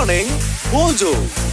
Morning Mojo.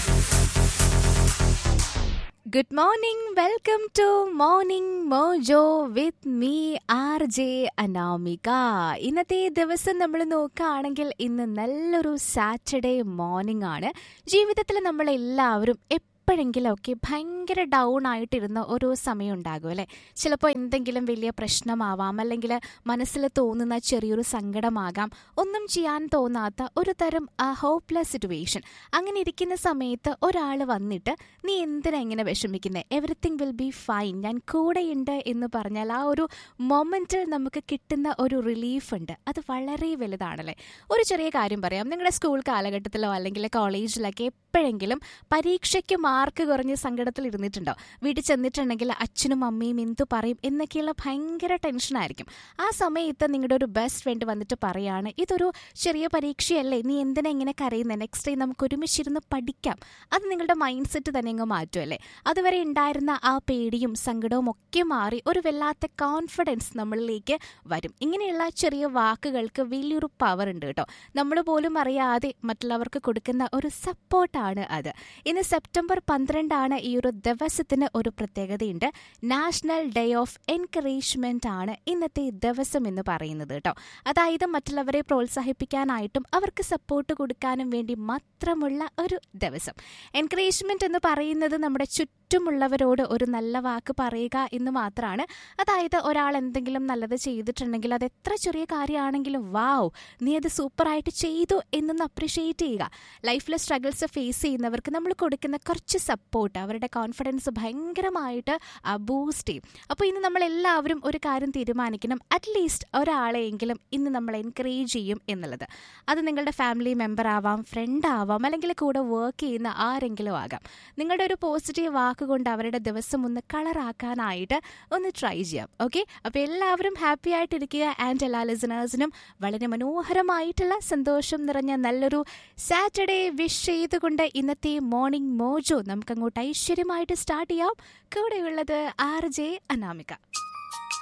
Good morning welcome to morning Mojo with me R J Anamika ഇന്നത്തെ ദിവസം നമ്മൾ നോക്കുകയാണെങ്കിൽ ഇന്ന് നല്ലൊരു സാറ്റർഡേ മോർണിംഗ് ആണ് ജീവിതത്തിൽ നമ്മൾ എല്ലാവരും എപ്പോഴെങ്കിലും ഒക്കെ ഭയങ്കര ഡൗൺ ആയിട്ടിരുന്ന ഒരു സമയം ഉണ്ടാകും അല്ലേ ചിലപ്പോൾ എന്തെങ്കിലും വലിയ പ്രശ്നമാവാം അല്ലെങ്കിൽ മനസ്സിൽ തോന്നുന്ന ചെറിയൊരു സങ്കടമാകാം ഒന്നും ചെയ്യാൻ തോന്നാത്ത ഒരു തരം ഹോപ്പ്ലെസ് സിറ്റുവേഷൻ അങ്ങനെ ഇരിക്കുന്ന സമയത്ത് ഒരാൾ വന്നിട്ട് നീ എന്തിനാ ഇങ്ങനെ വിഷമിക്കുന്നത് എവറിത്തിങ് വിൽ ബി ഫൈൻ ഞാൻ കൂടെയുണ്ട് എന്ന് പറഞ്ഞാൽ ആ ഒരു മൊമെന്റിൽ നമുക്ക് കിട്ടുന്ന ഒരു റിലീഫ് ഉണ്ട് അത് വളരെ വലുതാണല്ലേ ഒരു ചെറിയ കാര്യം പറയാം നിങ്ങളുടെ സ്കൂൾ കാലഘട്ടത്തിലോ അല്ലെങ്കിൽ കോളേജിലൊക്കെ എപ്പോഴെങ്കിലും പരീക്ഷയ്ക്ക് മാർക്ക് കുറഞ്ഞ് സങ്കടത്തിൽ ഇരുന്നിട്ടുണ്ടോ വീട്ടിൽ ചെന്നിട്ടുണ്ടെങ്കിൽ അച്ഛനും അമ്മയും എന്തു പറയും എന്നൊക്കെയുള്ള ഭയങ്കര ടെൻഷനായിരിക്കും ആ സമയത്ത് നിങ്ങളുടെ ഒരു ബെസ്റ്റ് ഫ്രണ്ട് വന്നിട്ട് പറയാണ് ഇതൊരു ചെറിയ പരീക്ഷയല്ലേ നീ എന്തിനാ ഇങ്ങനെ കരയുന്നത് നെക്സ്റ്റ് ടൈം നമുക്ക് ഒരുമിച്ചിരുന്ന് പഠിക്കാം അത് നിങ്ങളുടെ മൈൻഡ് സെറ്റ് തന്നെ അങ്ങ് മാറ്റുമല്ലേ അതുവരെ ഉണ്ടായിരുന്ന ആ പേടിയും സങ്കടവും ഒക്കെ മാറി ഒരു വല്ലാത്ത കോൺഫിഡൻസ് നമ്മളിലേക്ക് വരും ഇങ്ങനെയുള്ള ചെറിയ വാക്കുകൾക്ക് വലിയൊരു പവർ ഉണ്ട് കേട്ടോ നമ്മൾ പോലും അറിയാതെ മറ്റുള്ളവർക്ക് കൊടുക്കുന്ന ഒരു സപ്പോർട്ടാണ് അത് ഇന്ന് സെപ്റ്റംബർ പന്ത്രണ്ടാണ് ഈ ഒരു ദിവസത്തിന് ഒരു പ്രത്യേകതയുണ്ട് നാഷണൽ ഡേ ഓഫ് എൻകറേജ്മെന്റ് ആണ് ഇന്നത്തെ ദിവസം എന്ന് പറയുന്നത് കേട്ടോ അതായത് മറ്റുള്ളവരെ പ്രോത്സാഹിപ്പിക്കാനായിട്ടും അവർക്ക് സപ്പോർട്ട് കൊടുക്കാനും വേണ്ടി മാത്രമുള്ള ഒരു ദിവസം എൻകറേജ്മെന്റ് എന്ന് പറയുന്നത് നമ്മുടെ ചുറ്റുമുള്ളവരോട് ഒരു നല്ല വാക്ക് പറയുക എന്ന് മാത്രമാണ് അതായത് ഒരാൾ എന്തെങ്കിലും നല്ലത് ചെയ്തിട്ടുണ്ടെങ്കിൽ അത് എത്ര ചെറിയ കാര്യമാണെങ്കിലും വാവ് നീ അത് സൂപ്പറായിട്ട് ചെയ്തു എന്നൊന്ന് അപ്രിഷിയേറ്റ് ചെയ്യുക ലൈഫിലെ സ്ട്രഗിൾസ് ഫേസ് ചെയ്യുന്നവർക്ക് നമ്മൾ കൊടുക്കുന്ന കുറച്ച് സപ്പോർട്ട് അവരുടെ കോൺഫിഡൻസ് ഭയങ്കരമായിട്ട് ബൂസ്റ്റ് ചെയ്യും അപ്പോൾ ഇന്ന് നമ്മൾ എല്ലാവരും ഒരു കാര്യം തീരുമാനിക്കണം അറ്റ്ലീസ്റ്റ് ഒരാളെയെങ്കിലും ഇന്ന് നമ്മൾ എൻകറേജ് ചെയ്യും എന്നുള്ളത് അത് നിങ്ങളുടെ ഫാമിലി മെമ്പർ ആവാം ഫ്രണ്ട് ആവാം അല്ലെങ്കിൽ കൂടെ വർക്ക് ചെയ്യുന്ന ആരെങ്കിലും ആകാം നിങ്ങളുടെ ഒരു പോസിറ്റീവ് വാക്ക് കൊണ്ട് അവരുടെ ദിവസം ഒന്ന് കളറാക്കാനായിട്ട് ഒന്ന് ട്രൈ ചെയ്യാം ഓക്കെ അപ്പോൾ എല്ലാവരും ഹാപ്പി ആയിട്ടിരിക്കുക ആൻഡ് എല്ലാ ലിസണേഴ്സിനും വളരെ മനോഹരമായിട്ടുള്ള സന്തോഷം നിറഞ്ഞ നല്ലൊരു സാറ്റർഡേ വിഷ് ചെയ്തുകൊണ്ട് ഇന്നത്തെ മോർണിംഗ് മോജോ നമുക്കങ്ങോട്ട് ഐശ്വര്യമായിട്ട് സ്റ്റാർട്ട് ചെയ്യാം കൂടെയുള്ളത് ആർ ജെ അനാമിക